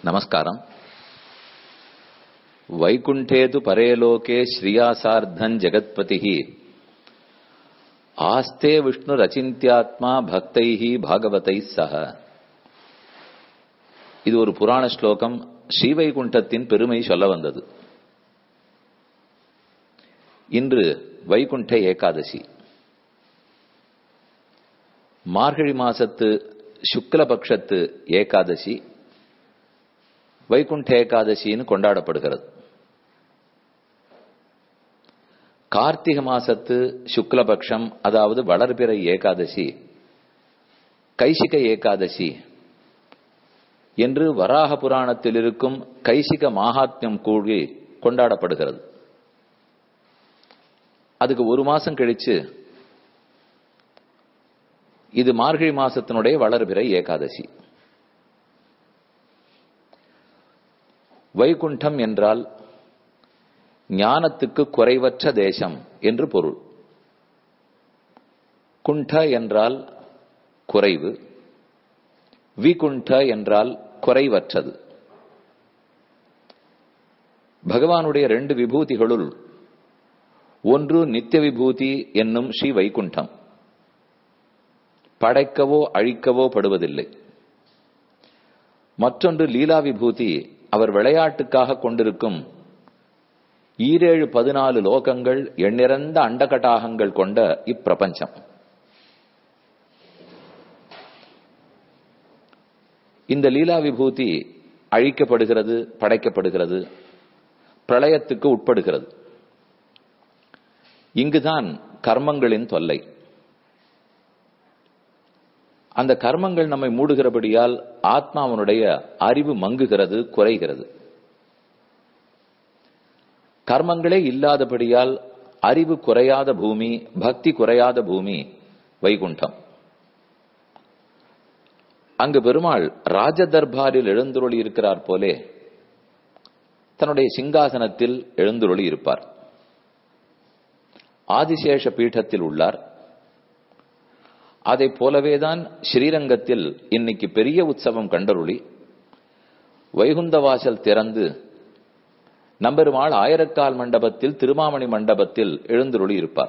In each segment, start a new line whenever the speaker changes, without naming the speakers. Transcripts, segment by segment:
నమస్కారం వైకుంఠేతు పరేలోకే శ్రియాసార్ధం జగత్పతి ఆస్తే విష్ణురచింత్యాత్மா భక్தை பாகவதை சக இது ஒரு புராண ஸ்லோகம் ஸ்ரீவைகுண்டத்தின் பெருமை சொல்ல வந்தது இன்று வைகுண்ட ஏகாதசி மார்கழி மாசத்து சுக்லபக்ஷத்து ஏகாதசி வைகுண்ட ஏகாதசின்னு கொண்டாடப்படுகிறது கார்த்திகை மாசத்து சுக்லபக்ஷம் அதாவது வளர்பிறை ஏகாதசி கைசிக ஏகாதசி என்று வராக புராணத்தில் இருக்கும் கைசிக மாகாத்மியம் கூடி கொண்டாடப்படுகிறது அதுக்கு ஒரு மாசம் கழிச்சு இது மார்கழி மாசத்தினுடைய வளர்பிறை ஏகாதசி வைகுண்டம் என்றால் ஞானத்துக்கு குறைவற்ற தேசம் என்று பொருள் குண்ட என்றால் குறைவு விகுண்ட என்றால் குறைவற்றது பகவானுடைய ரெண்டு விபூதிகளுள் ஒன்று நித்திய விபூதி என்னும் ஸ்ரீ வைகுண்டம் படைக்கவோ அழிக்கவோ படுவதில்லை மற்றொன்று லீலா விபூதி அவர் விளையாட்டுக்காக கொண்டிருக்கும் ஈரேழு பதினாலு லோகங்கள் எண்ணிறந்த அண்டகட்டாகங்கள் கொண்ட இப்பிரபஞ்சம் இந்த லீலா விபூதி அழிக்கப்படுகிறது படைக்கப்படுகிறது பிரளயத்துக்கு உட்படுகிறது இங்குதான் கர்மங்களின் தொல்லை அந்த கர்மங்கள் நம்மை மூடுகிறபடியால் ஆத்மாவனுடைய அறிவு மங்குகிறது குறைகிறது கர்மங்களே இல்லாதபடியால் அறிவு குறையாத பூமி பக்தி குறையாத பூமி வைகுண்டம் அங்கு பெருமாள் ராஜ தர்பாரில் எழுந்துருளி இருக்கிறார் போலே தன்னுடைய சிங்காசனத்தில் எழுந்துருளி இருப்பார் ஆதிசேஷ பீഠத்தில் உள்ளார் அதை போலவேதான் ஸ்ரீரங்கத்தில் இன்னைக்கு பெரிய உற்சவம் கண்டருளி வைகுந்த வாசல் திறந்து நம்பெருமாள் ஆயிரக்கால் மண்டபத்தில் திருமாமணி மண்டபத்தில் எழுந்துருளி இருப்பார்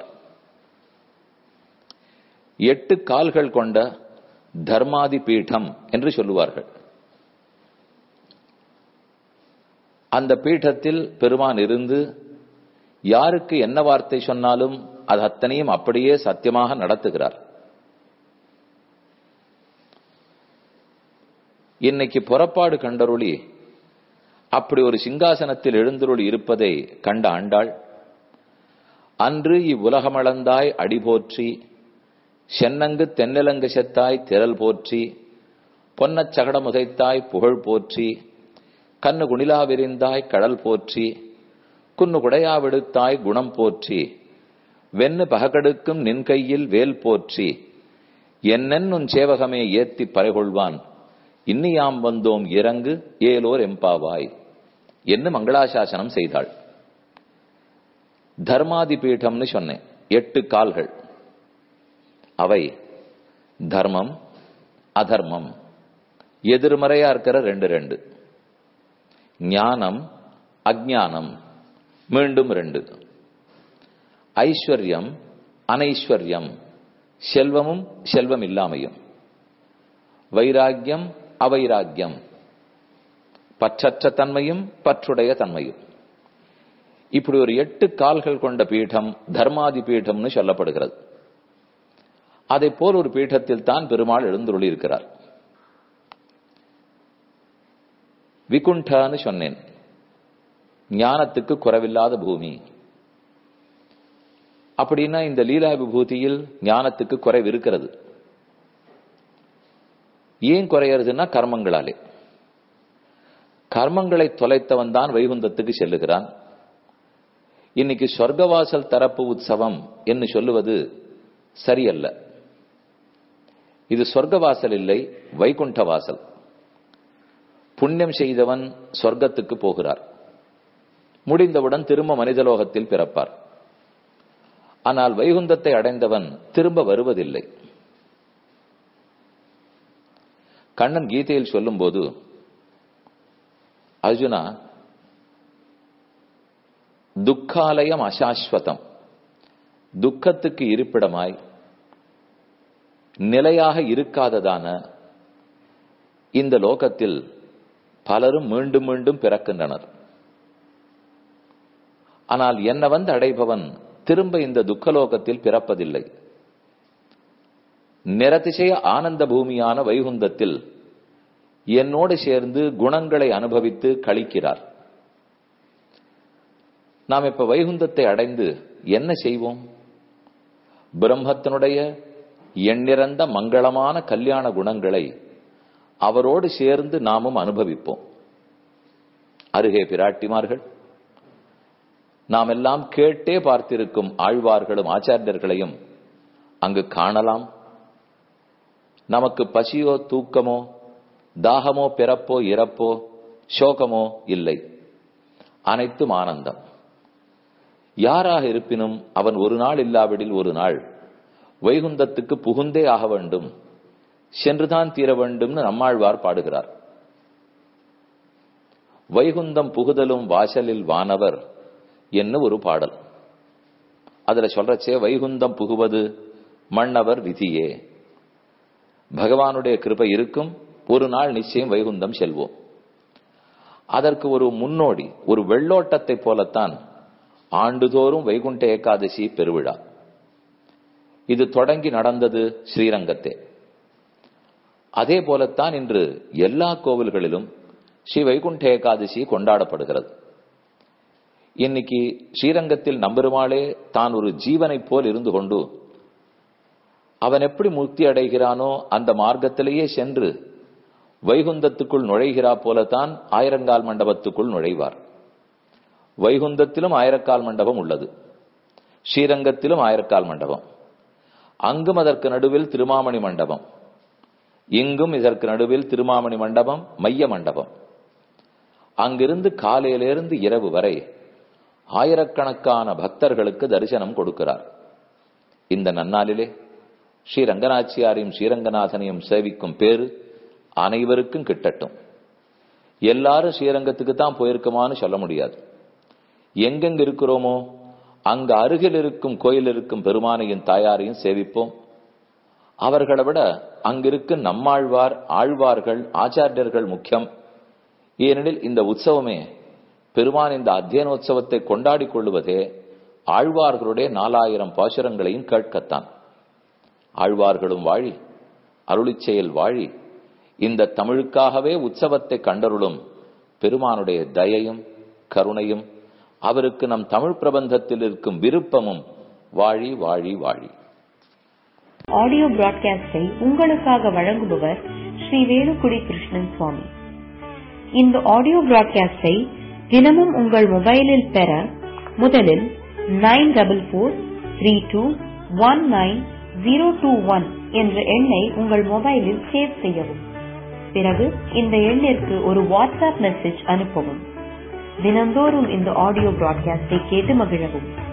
எட்டு கால்கள் கொண்ட தர்மாதி பீடம் என்று சொல்லுவார்கள் அந்த பீഠத்தில் பெருமான் இருந்து யாருக்கு என்ன வார்த்தை சொன்னாலும் அது அத்தனையும் அப்படியே சத்தியமாக நடத்துகிறார் இன்னைக்கு புறப்பாடு கண்டருளி அப்படி ஒரு சிங்காசனத்தில் எழுந்தருளி இருப்பதை கண்ட ஆண்டாள் அன்று இவ்வுலகமளந்தாய் அடிபோற்றி சென்னங்கு தென்னலங்கு செத்தாய் திரள் போற்றி பொன்னச் சகடமுதைத்தாய் புகழ் போற்றி கண்ணு குணிலா விரிந்தாய் கடல் போற்றி குன்னு குடையாவிடுத்தாய் குணம் போற்றி வெண்ணு பகக்கடுக்கும் நின் கையில் வேல் போற்றி என்னென் உன் சேவகமே ஏத்தி பறைகொள்வான் இன்னியாம் வந்தோம் இறங்கு ஏலோர் எம்பாவாய் என்று மங்களாசாசனம் செய்தாள் தர்மாதி பீட்டம்னு சொன்னேன் எட்டு கால்கள் அவை தர்மம் அதர்மம் எதிர்மறையா இருக்கிற ரெண்டு ரெண்டு ஞானம் அஜானம் மீண்டும் ரெண்டு ஐஸ்வர்யம் அனைஸ்வர்யம் செல்வமும் செல்வம் இல்லாமையும் வைராக்கியம் அவைராக்கியம் பற்றற்ற தன்மையும் பற்றுடைய தன்மையும் இப்படி ஒரு எட்டு கால்கள் கொண்ட பீடம் தர்மாதி பீடம்னு சொல்லப்படுகிறது அதை போல் ஒரு பீഠத்தில் தான் பெருமாள் எழுந்துருளி இருக்கிறார் விகுண்டான்னு சொன்னேன் ஞானத்துக்கு குறைவில்லாத பூமி அப்படின்னா இந்த லீலா விபூதியில் ஞானத்துக்கு குறைவு இருக்கிறது ஏன் குறையறதுன்னா கர்மங்களாலே கர்மங்களை தொலைத்தவன் தான் வைகுந்தத்துக்கு செல்லுகிறான் இன்னைக்கு சொர்க்கவாசல் தரப்பு உற்சவம் என்று சொல்லுவது சரியல்ல இது சொர்க்கவாசல் இல்லை வைகுண்ட வாசல் புண்ணியம் செய்தவன் சொர்க்கத்துக்கு போகிறார் முடிந்தவுடன் திரும்ப மனிதலோகத்தில் பிறப்பார் ஆனால் வைகுந்தத்தை அடைந்தவன் திரும்ப வருவதில்லை கண்ணன் கீதையில் சொல்லும்போது அர்ஜுனா துக்காலயம் அசாஸ்வதம் துக்கத்துக்கு இருப்பிடமாய் நிலையாக இருக்காததான இந்த லோகத்தில் பலரும் மீண்டும் மீண்டும் பிறக்கின்றனர் ஆனால் என்ன வந்து அடைபவன் திரும்ப இந்த துக்கலோகத்தில் பிறப்பதில்லை நிரதிசய ஆனந்த பூமியான வைகுந்தத்தில் என்னோடு சேர்ந்து குணங்களை அனுபவித்து கழிக்கிறார் நாம் இப்ப வைகுந்தத்தை அடைந்து என்ன செய்வோம் பிரம்மத்தினுடைய எண்ணிறந்த மங்களமான கல்யாண குணங்களை அவரோடு சேர்ந்து நாமும் அனுபவிப்போம் அருகே பிராட்டிமார்கள் நாம் எல்லாம் கேட்டே பார்த்திருக்கும் ஆழ்வார்களும் ஆச்சாரியர்களையும் அங்கு காணலாம் நமக்கு பசியோ தூக்கமோ தாகமோ பிறப்போ இறப்போ சோகமோ இல்லை அனைத்தும் ஆனந்தம் யாராக இருப்பினும் அவன் ஒரு நாள் இல்லாவிடில் ஒரு நாள் வைகுந்தத்துக்கு புகுந்தே ஆக வேண்டும் சென்றுதான் தீர வேண்டும்னு நம்மாழ்வார் பாடுகிறார் வைகுந்தம் புகுதலும் வாசலில் வானவர் என்ன ஒரு பாடல் அதுல சொல்றச்சே வைகுந்தம் புகுவது மன்னவர் விதியே பகவானுடைய கிருபை இருக்கும் ஒரு நாள் நிச்சயம் வைகுந்தம் செல்வோம் அதற்கு ஒரு முன்னோடி ஒரு வெள்ளோட்டத்தை போலத்தான் ஆண்டுதோறும் வைகுண்ட ஏகாதசி பெருவிழா இது தொடங்கி நடந்தது ஸ்ரீரங்கத்தே அதே போலத்தான் இன்று எல்லா கோவில்களிலும் ஸ்ரீ வைகுண்ட ஏகாதசி கொண்டாடப்படுகிறது இன்னைக்கு ஸ்ரீரங்கத்தில் நம்பெருமாளே தான் ஒரு ஜீவனைப் போல் இருந்து கொண்டு அவன் எப்படி முக்தி அடைகிறானோ அந்த மார்க்கத்திலேயே சென்று வைகுந்தத்துக்குள் நுழைகிறா போலத்தான் ஆயிரங்கால் மண்டபத்துக்குள் நுழைவார் வைகுந்தத்திலும் ஆயிரக்கால் மண்டபம் உள்ளது ஸ்ரீரங்கத்திலும் ஆயிரக்கால் மண்டபம் அங்கும் அதற்கு நடுவில் திருமாமணி மண்டபம் இங்கும் இதற்கு நடுவில் திருமாமணி மண்டபம் மைய மண்டபம் அங்கிருந்து காலையிலிருந்து இரவு வரை ஆயிரக்கணக்கான பக்தர்களுக்கு தரிசனம் கொடுக்கிறார் இந்த நன்னாளிலே ஸ்ரீ ரங்கநாச்சியாரையும் ஸ்ரீரங்கநாதனையும் சேவிக்கும் பேரு அனைவருக்கும் கிட்டட்டும் எல்லாரும் ஸ்ரீரங்கத்துக்கு தான் போயிருக்குமான்னு சொல்ல முடியாது எங்கெங்க இருக்கிறோமோ அங்க அருகில் இருக்கும் கோயில் இருக்கும் பெருமானையும் தாயாரையும் சேவிப்போம் அவர்களை விட அங்கிருக்கும் நம்மாழ்வார் ஆழ்வார்கள் ஆச்சாரியர்கள் முக்கியம் ஏனெனில் இந்த உற்சவமே பெருமான் இந்த அத்தியனோத்சவத்தை கொண்டாடி கொள்வதே ஆழ்வார்களுடைய நாலாயிரம் பாசுரங்களையும் கேட்கத்தான் ஆழ்வார்களும் வாழி அருளிச் செயல் வாழி இந்த தமிழுக்காகவே உற்சவத்தை கண்டருளும் பெருமானுடைய தயையும் கருணையும் அவருக்கு நம் தமிழ் பிரபந்தத்தில் இருக்கும் விருப்பமும் வாழி வாழி வாழி
ஆடியோ பிராட்காஸ்டை உங்களுக்காக வழங்குபவர் ஸ்ரீ வேலுக்குடி கிருஷ்ணன் சுவாமி இந்த ஆடியோ பிராட்காஸ்டை தினமும் உங்கள் மொபைலில் பெற முதலில் nine double four three two one nine zero two one என்ற எண்ணை உங்கள் மொபைலில் சேவ் செய்யவும் பிறகு இந்த எண்ணிற்கு ஒரு வாட்ஸ்அப் மெசேஜ் அனுப்பவும் தினந்தோறும் இந்த ஆடியோ பிராட்காஸ்டை கேட்டு மகிழவும்